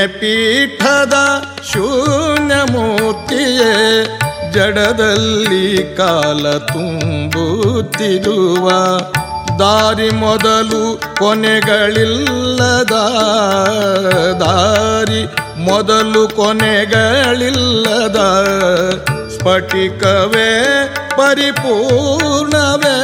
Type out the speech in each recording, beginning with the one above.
ಪೀಠದ ಶೂನ್ಯ ಮೂರ್ತಿಯೇ ಜಡದಲ್ಲಿ ಕಾಲ ತುಂಬುತ್ತಿರುವ ದಾರಿ ಮೊದಲು ಕೊನೆಗಳಿಲ್ಲದ ದಾರಿ ಮೊದಲು ಕೊನೆಗಳಿಲ್ಲದ ಸ್ಫಟಿಕವೇ ಪರಿಪೂರ್ಣವೇ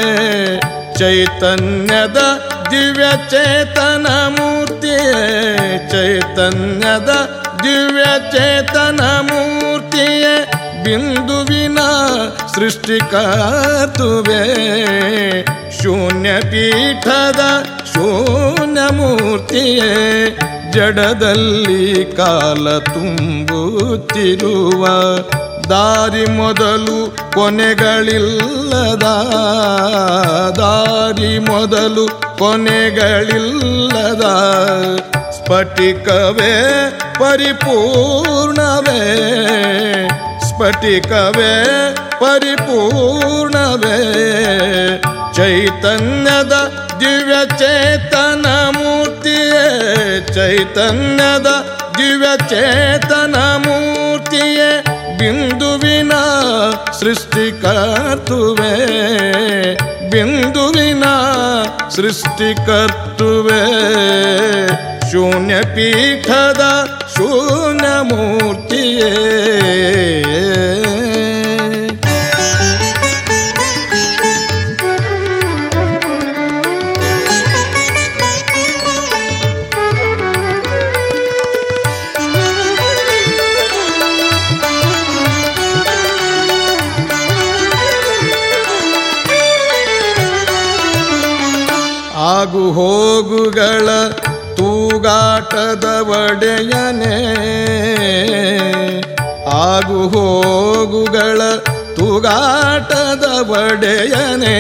ಚೈತನ್ಯದ ದಿವ್ಯ ಚೇತನ ಮೂರ್ತಿಯೇ ಚೈತನ್ಯದ ದಿವ್ಯ ಚೇತನ ಮೂರ್ತಿಯೇ ಬಿಂದುವಿನ ಸೃಷ್ಟಿಕರ್ತುವೆ ಶೂನ್ಯ ಪೀಠದ ಶೂನ್ಯ ಮೂರ್ತಿಯೇ ಜಡದಲ್ಲಿ ಕಾಲ ತುಂಬುತ್ತಿರುವ ದಾರಿ ಮೊದಲು ಕೊನೆಗಳಿಲ್ಲದ ದಾರಿ ಮೊದಲು ಕೊನೆಗಳಿಲ್ಲದ ಸ್ಫಟಿಕವೇ ಪರಿಪೂರ್ಣವೇ ಸ್ಫಟಿಕವೇ ಪರಿಪೂರ್ಣವೇ ಚೈತನ್ಯದ ದಿವ್ಯ ಚೇತನ ಮೂರ್ತಿಯೇ ಚೈತನ್ಯದ ದಿವ್ಯ ಚೇತನ ಮೂರ್ತಿಯೇ ಬಿಂದುವಿನ ಸೃಷ್ಟಿಕರ್ತುವೆ ಬಿಂದುವಿನ ಸೃಷ್ಟಿಕರ್ತುವೆ ಶೂನ್ಯ ಪೀಠದ ಶೂನ್ಯ ಮೂರ್ತಿಯೇ ಆಗು ಹೋಗುಗಳ ತೂಗಾಟದ ಒಡೆಯನೇ ಆಗು ಹೋಗುಗಳ ತೂಗಾಟದ ಒಡೆಯನೇ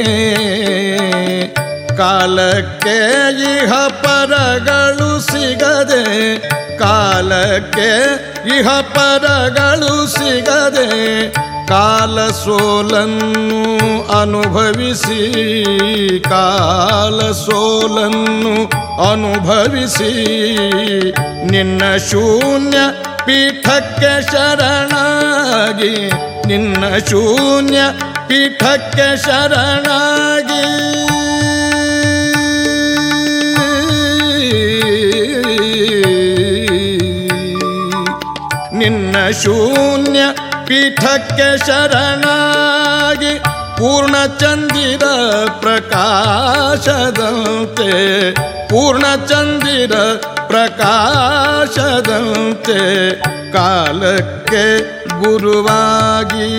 ಕಾಲಕ್ಕೆ ಇಹ ಪರಗಳು ಸಿಗದೆ ಕಾಲಕ್ಕೆ ಇಹ ಪರಗಳು ಸಿಗದೆ ಕಾಲ ಸೋಲನ್ನು ಅನುಭವಿಸಿ ಕಾಲ ಸೋಲನ್ನು ಅನುಭವಿಸಿ ನಿನ್ನ ಶೂನ್ಯ ಪೀಠಕ್ಕೆ ಶರಣಾಗಿ ನಿನ್ನ ಶೂನ್ಯ ಪೀಠಕ್ಕೆ ಶರಣಾಗಿ ನಿನ್ನ ಶೂನ್ಯ ಪೀಠಕ್ಕೆ ಶರಣಾಗಿ ಪೂರ್ಣಚಂದಿರ ಪ್ರಕಾಶದಂತೆ ಪೂರ್ಣಚಂದಿರ ಪ್ರಕಾಶದಂತೆ ಕಾಲಕ್ಕೆ ಗುರುವಾಗಿ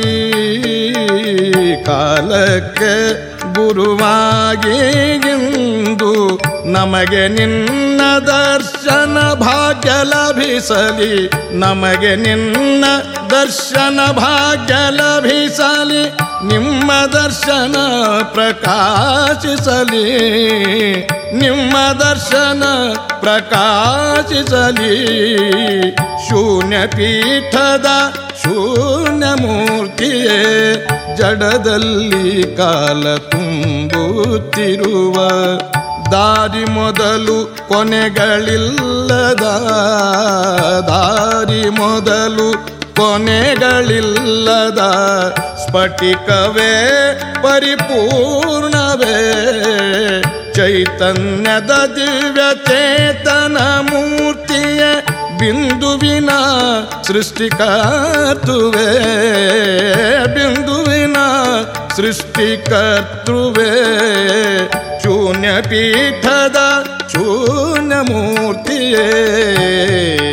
ಕಾಲಕ್ಕೆ ಗುರುವಾಗಿ ಇಂದು ನಮಗೆ ನಿನ್ನ ದರ್ಶನ ಭಾಗ್ಯ ಲಭಿಸಲಿ ನಮಗೆ ನಿನ್ನ ದರ್ಶನ ಭಾಗ್ಯ ಲಭಿಸಲಿ ನಿಮ್ಮ ದರ್ಶನ ಪ್ರಕಾಶಿಸಲಿ ನಿಮ್ಮ ದರ್ಶನ ಪ್ರಕಾಶಿಸಲಿ ಶೂನ್ಯ ಪೀಠದ ಶೂನ್ಯ ಮೂರ್ತಿಯೇ ಜಡದಲ್ಲಿ ಕಾಲ ತುಂಬುತ್ತಿರುವ ದಾರಿ ಮೊದಲು ಕೊನೆಗಳಿಲ್ಲದ ದಾರಿ ಮೊದಲು ಕೊನೆಗಳಿಲ್ಲದ ಸ್ಫಟಿಕವೇ ಪರಿಪೂರ್ಣವೇ ಚೈತನ್ಯದ ದಿವ್ಯ ಚೇತನ ಮೂರ್ತಿಯ ಬಿಂದುವಿನ ಸೃಷ್ಟಿಕರ್ತುವೆ ಬಿಂದುವಿನ ಸೃಷ್ಟಿಕರ್ತೃವೆ ಶೂನ್ಯ ಪೀಠದ ಶೂನ್ಯ ಮೂರ್ತಿಯೇ